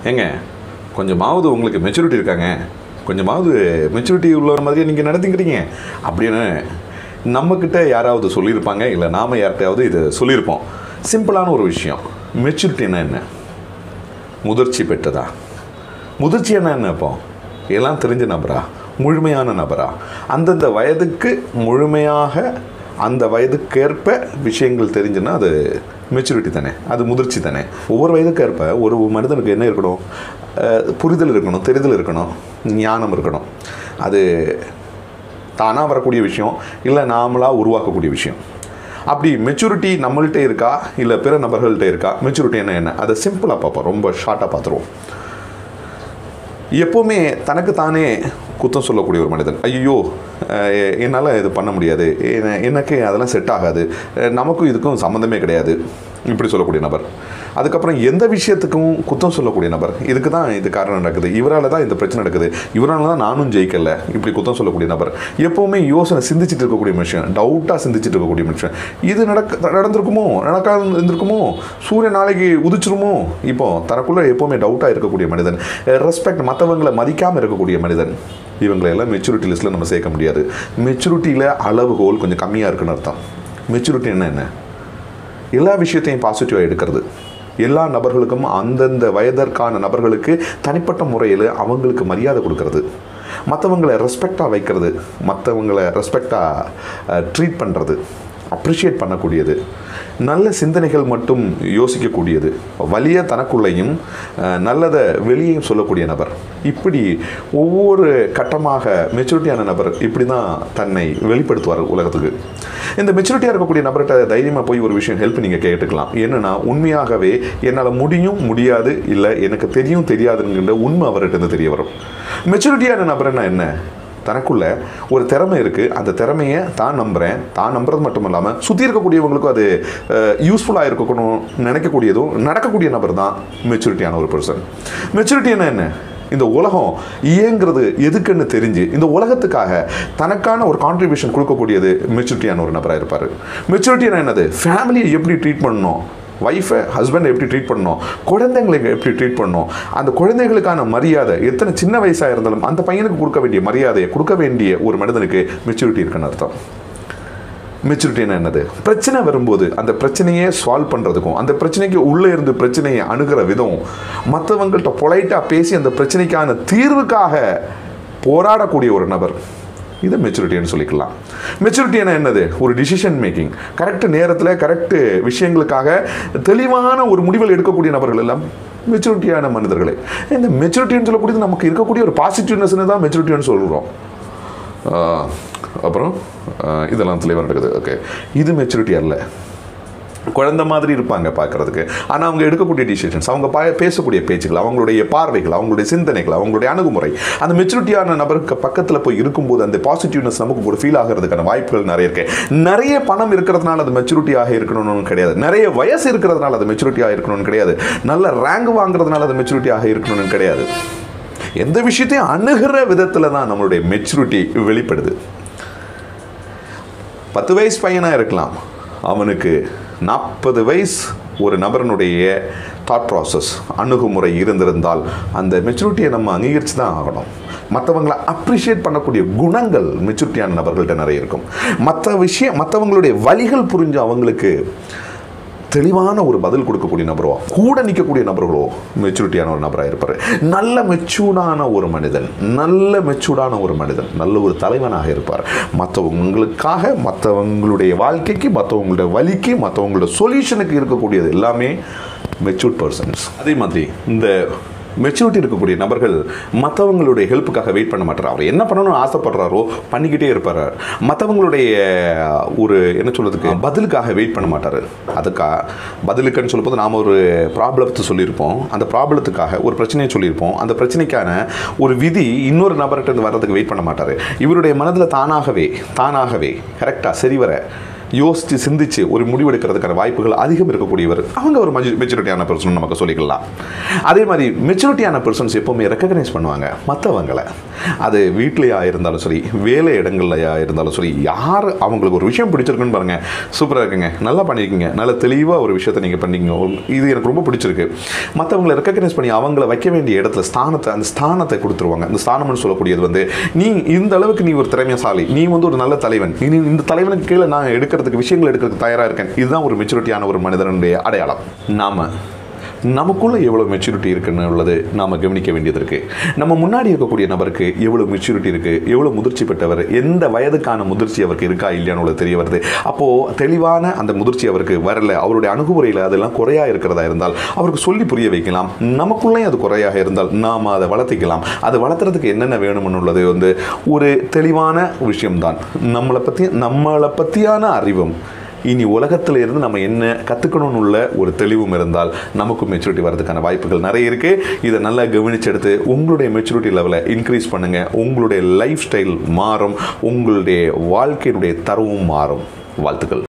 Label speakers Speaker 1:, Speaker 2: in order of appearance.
Speaker 1: ஏங்க கொஞ்சமாவது உங்களுக்கு மெச்சூரிட்டி இருக்காங்க கொஞ்சமாவது மெச்சூரிட்டி உள்ள மாதிரியே நீங்கள் நடந்துக்கிறீங்க அப்படின்னு நம்மக்கிட்ட யாராவது சொல்லியிருப்பாங்க இல்லை நாம் யார்கிட்டயாவது இது சொல்லியிருப்போம் சிம்பிளான ஒரு விஷயம் மெச்சூரிட்டின்னா என்ன முதிர்ச்சி பெற்றதா முதிர்ச்சி என்ன என்ன இப்போ எல்லாம் தெரிஞ்ச நபரா முழுமையான நபரா அந்தந்த வயதுக்கு முழுமையாக அந்த வயதுக்கேற்ப விஷயங்கள் தெரிஞ்சுன்னா அது மெச்சூரிட்டி தானே அது முதிர்ச்சி தானே ஒவ்வொரு வயதுக்கேற்ப ஒரு மனிதனுக்கு என்ன இருக்கணும் அஹ், புரிதல் இருக்கணும் தெரிதல் இருக்கணும் ஞானம் இருக்கணும் அது தானாக வரக்கூடிய விஷயம் இல்லை நாமளாக உருவாக்கக்கூடிய விஷயம் அப்படி மெச்சூரிட்டி நம்மள்கிட்ட இருக்கா இல்லை பிற நபர்கள்ட்ட இருக்கா மெச்சூரிட்டி என்ன என்ன அதை சிம்பிளாக பார்ப்போம் ரொம்ப ஷார்ட்டாக பார்த்துருவோம் எப்போவுமே தனக்கு தானே குத்தம் சொல்லக்கூடிய ஒரு மனிதன் ஐயோ என்னால் இது பண்ண முடியாது என- எனக்கு அதெல்லாம் செட் ஆகாது அஹ், நமக்கும் இதுக்கும் சம்மந்தமே கிடையாது இப்படி சொல்லக்கூடிய நபர் அதுக்கப்புறம் எந்த விஷயத்துக்கும் குத்தம் சொல்லக்கூடிய நபர் இதுக்கு தான் இது காரணம் நடக்குது இவரால் தான் இந்த பிரச்சனை நடக்குது இவரால் தான் நானும் ஜெயிக்கல இப்படி குத்தம் சொல்லக்கூடிய நபர் எப்போவுமே யோசனை சிந்திச்சிட்டு இருக்கக்கூடிய மனுஷன் டவுட்டாக சிந்திச்சிட்டு இருக்கக்கூடிய மனுஷன் இது நடக்க நடந்திருக்குமோ நடக்காது இருந்திருக்குமோ சூரியன் நாளைக்கு உதிச்சிருமோ இப்போ தனக்குள்ள எப்போவுமே டவுட்டாக இருக்கக்கூடிய மனிதன் ரெஸ்பெக்ட் மற்றவங்களை மதிக்காமல் இருக்கக்கூடிய மனிதன் இவங்களை எல்லாம் மெச்சூரிட்டி லிஸ்ட்டில் நம்ம சேர்க்க முடியாது மெச்சூரிட்டியில் அளவுகோல் கொஞ்சம் கம்மியாக இருக்குன்னு அர்த்தம் மெச்சூரிட்டி என்ன என்ன எல்லா விஷயத்தையும் பாசிட்டிவாக எடுக்கிறது எல்லா நபர்களுக்கும் அந்தந்த வயதிற்கான நபர்களுக்கு தனிப்பட்ட முறையில் அவங்களுக்கு மரியாதை கொடுக்கறது மற்றவங்களை ரெஸ்பெக்டாக வைக்கிறது மற்றவங்களை ரெஸ்பெக்டாக ட்ரீட் பண்ணுறது அப்ரிஷியேட் பண்ணக்கூடியது நல்ல சிந்தனைகள் மட்டும் யோசிக்கக்கூடியது வலிய தனக்குள்ளேயும் அஹ், நல்லதை வெளியேயும் சொல்லக்கூடிய நபர் இப்படி ஒவ்வொரு கட்டமாக மெச்சூரிட்டியான நபர் இப்படி தான் தன்னை வெளிப்படுத்துவார் உலகத்துக்கு இந்த மெச்சூரிட்டியாக இருக்கக்கூடிய நபர்கிட்ட தைரியமாக போய் ஒரு விஷயம் ஹெல்ப் நீங்கள் கேட்டுக்கலாம் என்னன்னா உண்மையாகவே என்னால் முடியும் முடியாது இல்லை எனக்கு தெரியும் தெரியாதுங்கிற உண்மை அவர்கிட்ட இருந்து தெரிய வரும் மெச்சூரிட்டியான நபர்னா என்ன தனக்குள்ள ஒரு திறமை இருக்குது அந்த திறமையை தான் நம்புகிறேன் தான் நம்புறது மட்டும் இல்லாமல் சுற்றி இருக்கக்கூடியவங்களுக்கும் அது யூஸ்ஃபுல்லாக இருக்கணும் நினைக்கக்கூடியதும் நடக்கக்கூடிய நபர் தான் மெச்சூரிட்டியான ஒரு பர்சன் மெச்சூரிட்டினா என்ன இந்த உலகம் இயங்கிறது எதுக்குன்னு தெரிஞ்சு இந்த உலகத்துக்காக தனக்கான ஒரு கான்ட்ரிபியூஷன் கொடுக்கக்கூடியது மெச்சூரிட்டியான ஒரு நபராக இருப்பார் மெச்சூரிட்டினா என்னது ஃபேமிலியை எப்படி ட்ரீட் பண்ணணும் ஒய்ஃபை ஹஸ்பண்டை எப்படி ட்ரீட் பண்ணணும் குழந்தைங்களை எப்படி ட்ரீட் பண்ணணும் அந்த குழந்தைகளுக்கான மரியாதை எத்தனை சின்ன வயசாக இருந்தாலும் அந்த பையனுக்கு கொடுக்க வேண்டிய மரியாதையை கொடுக்க வேண்டிய ஒரு மனிதனுக்கு மெச்சூரிட்டி இருக்குன்னு அர்த்தம் மெச்சூரிட்டினா என்னது பிரச்சனை வரும்போது அந்த பிரச்சனையை சால்வ் பண்ணுறதுக்கும் அந்த பிரச்சனைக்கு உள்ளே இருந்து பிரச்சனையை அணுகிற விதம் மற்றவங்கள்ட்ட பொலைட்டாக பேசி அந்த பிரச்சனைக்கான தீர்வுக்காக போராடக்கூடிய ஒரு நபர் இது மெச்சூரிட்டின்னு சொல்லிக்கலாம் மெச்சூரிட்டினா என்னது ஒரு டிசிஷன் மேக்கிங் கரெக்ட் நேரத்தில் கரெக்ட் விஷயங்களுக்காக தெளிவான ஒரு முடிவுகள் எடுக்கக்கூடிய நபர்கள் எல்லாம் மெச்சூரிட்டியான மனிதர்களே இந்த மெச்சூரிட்டின்னு சொல்லக்கூடியது நமக்கு இருக்கக்கூடிய ஒரு பாசிட்டிவ்னஸ்னு தான் மெச்சூரிட்டின்னு சொல்கிறோம் ஆஹ், அப்புறம் ஆஹ், இதெல்லாம் தெளிவாக நடக்குது ஓகே இது மெச்சூரிட்டி அல்ல குழந்தை மாதிரி இருப்பாங்க பார்க்கறதுக்கு ஆனால் அவங்க எடுக்கக்கூடிய டிசிஷன்ஸ் அவங்க பா பேசக்கூடிய பேச்சுகள் அவங்களுடைய பார்வைகள் அவங்களுடைய சிந்தனைகள் அவங்களுடைய அணுகுமுறை அந்த மெச்சூரிட்டியான நபருக்கு பக்கத்தில் போய் இருக்கும்போது அந்த பாசிட்டிவ்னஸ் நமக்கு ஒரு ஃபீல் ஆகிறதுக்கான வாய்ப்புகள் நிறைய இருக்கு நிறைய பணம் இருக்கிறதுனால அது மெச்சூரிட்டியாக இருக்கணும்னு கிடையாது நிறைய வயசு இருக்கிறதுனால அது மெச்சூரிட்டியாக இருக்கணும்னு கிடையாது நல்ல ரேங்க் வாங்குறதுனால அது மெச்சூரிட்டியாக இருக்கணும்னு கிடையாது எந்த விஷயத்தையும் அணுகிற விதத்தில் தான் நம்மளுடைய மெச்சூரிட்டி வெளிப்படுது பத்து வயசு பையனாக இருக்கலாம் அவனுக்கு நாற்பது வயசு ஒரு நபரனுடைய தாட் ப்ராசஸ் அணுகுமுறை இருந்திருந்தால் அந்த மெச்சூரிட்டியை நம்ம அங்கீகரித்து தான் ஆகணும் மற்றவங்களை அப்ரிஷியேட் பண்ணக்கூடிய குணங்கள் மெச்சூரிட்டியான நபர்கள்ட்ட நிறைய இருக்கும் மற்ற விஷயம் மற்றவங்களுடைய வழிகள் புரிஞ்சு அவங்களுக்கு தெளிவான ஒரு பதில் கொடுக்கக்கூடிய நபரோ கூட நிற்கக்கூடிய நபர்களோ மெச்சூரிட்டியான ஒரு நபராக இருப்பார் நல்ல மெச்சூர்டான ஒரு மனிதன் நல்ல மெச்சூர்டான ஒரு மனிதன் நல்ல ஒரு தலைவனாக இருப்பார் மற்றவங்களுக்காக மற்றவங்களுடைய வாழ்க்கைக்கு மற்றவங்களுடைய வழிக்கு மற்றவங்களோட சொல்யூஷனுக்கு இருக்கக்கூடியது எல்லாமே மெச்சூர்ட் பர்சன்ஸ் அதே மாதிரி இந்த மெச்சூரிட்டி இருக்கக்கூடிய நபர்கள் மற்றவங்களுடைய ஹெல்ப்புக்காக வெயிட் பண்ண மாட்டார் அவர் என்ன பண்ணணும்னு ஆசைப்படுறாரோ பண்ணிக்கிட்டே இருப்பார் மற்றவங்களுடைய ஒரு என்ன சொல்றதுக்கு பதிலுக்காக வெயிட் பண்ண மாட்டார் அதுக்காக பதிலுக்குன்னு சொல்லும்போது நாம் ஒரு ப்ராப்ளத்தை சொல்லியிருப்போம் அந்த ப்ராப்ளத்துக்காக ஒரு பிரச்சனையை சொல்லியிருப்போம் அந்த பிரச்சனைக்கான ஒரு விதி இன்னொரு நபர்கிட்ட இருந்து வர்றதுக்கு வெயிட் பண்ண மாட்டார் இவருடைய மனதில் தானாகவே தானாகவே கரெக்டாக சரிவர யோசித்து சிந்திச்சு ஒரு முடிவெடுக்கிறதுக்கான வாய்ப்புகள் அதிகம் இருக்கக்கூடியவர் அவங்க ஒரு மெச்சூரிட்டியான பர்சன் நமக்கு சொல்லிக்கலாம் அதே மாதிரி மெச்சூரிட்டியான பர்சன்ஸ் எப்போவுமே ரெக்கக்னைஸ் பண்ணுவாங்க மற்றவங்களை அது வீட்லையா இருந்தாலும் சரி வேலை இடங்கள்லையா இருந்தாலும் சரி யார் அவங்களுக்கு ஒரு விஷயம் பிடிச்சிருக்குன்னு பாருங்க சூப்பராக இருக்குங்க நல்லா பண்ணியிருக்கீங்க நல்ல தெளிவாக ஒரு விஷயத்தை நீங்கள் பண்ணீங்க ஒரு- இது எனக்கு ரொம்ப பிடிச்சிருக்கு மற்றவங்களை ரெக்கக்னைஸ் பண்ணி அவங்கள வைக்க வேண்டிய இடத்துல ஸ்தானத்தை அந்த ஸ்தானத்தை கொடுத்துருவாங்க அந்த ஸ்தானம்னு சொல்லக்கூடியது வந்து நீ இந்த அளவுக்கு நீ ஒரு திறமைசாலி நீ வந்து ஒரு நல்ல தலைவன் இனி இந்த தலைவனுக்கு கீழே நான் எடுக்கிறதுக்கு விஷயங்கள் எடுக்கிறதுக்கு தயாராக இருக்கேன் இதுதான் ஒரு மெச்சூரிட்டியான ஒரு மனிதனுடைய அடையாளம் நாம நமக்குள்ள எவ்வளோ மெச்சூரிட்டி இருக்குன்னு உள்ளது நாம் கவனிக்க வேண்டியது இருக்குது நம்ம முன்னாடி இருக்கக்கூடிய நபருக்கு எவ்வளோ மெச்சூரிட்டி இருக்குது எவ்வளோ முதிர்ச்சி பெற்றவர் எந்த வயதுக்கான முதிர்ச்சி அவருக்கு இருக்கா இல்லையான்னு உள்ளது தெரிய வருது அப்போது தெளிவான அந்த முதிர்ச்சி அவருக்கு வரல அவருடைய அணுகுமுறையில் அதெல்லாம் குறையா இருக்கிறதா இருந்தால் அவருக்கு சொல்லி புரிய வைக்கலாம் நமக்குள்ளேயும் அது குறையாக இருந்தால் நாம் அதை வளர்த்திக்கலாம் அது வளர்த்துறதுக்கு என்னென்ன வேணும்னு உள்ளது வந்து ஒரு தெளிவான விஷயம்தான் நம்மளை பற்றி நம்மளை பற்றியான அறிவும் இனி உலகத்தில் இருந்து நம்ம என்ன கற்றுக்கணும்னு உள்ள ஒரு தெளிவும் இருந்தால் நமக்கும் மெச்சூரிட்டி வரதுக்கான வாய்ப்புகள் நிறைய இருக்குது இதை நல்லா கவனிச்செடுத்து உங்களுடைய மெச்சூரிட்டி லெவலை இன்க்ரீஸ் பண்ணுங்கள் உங்களுடைய லைஃப் ஸ்டைல் மாறும் உங்களுடைய வாழ்க்கையினுடைய தரவும் மாறும் வாழ்த்துக்கள்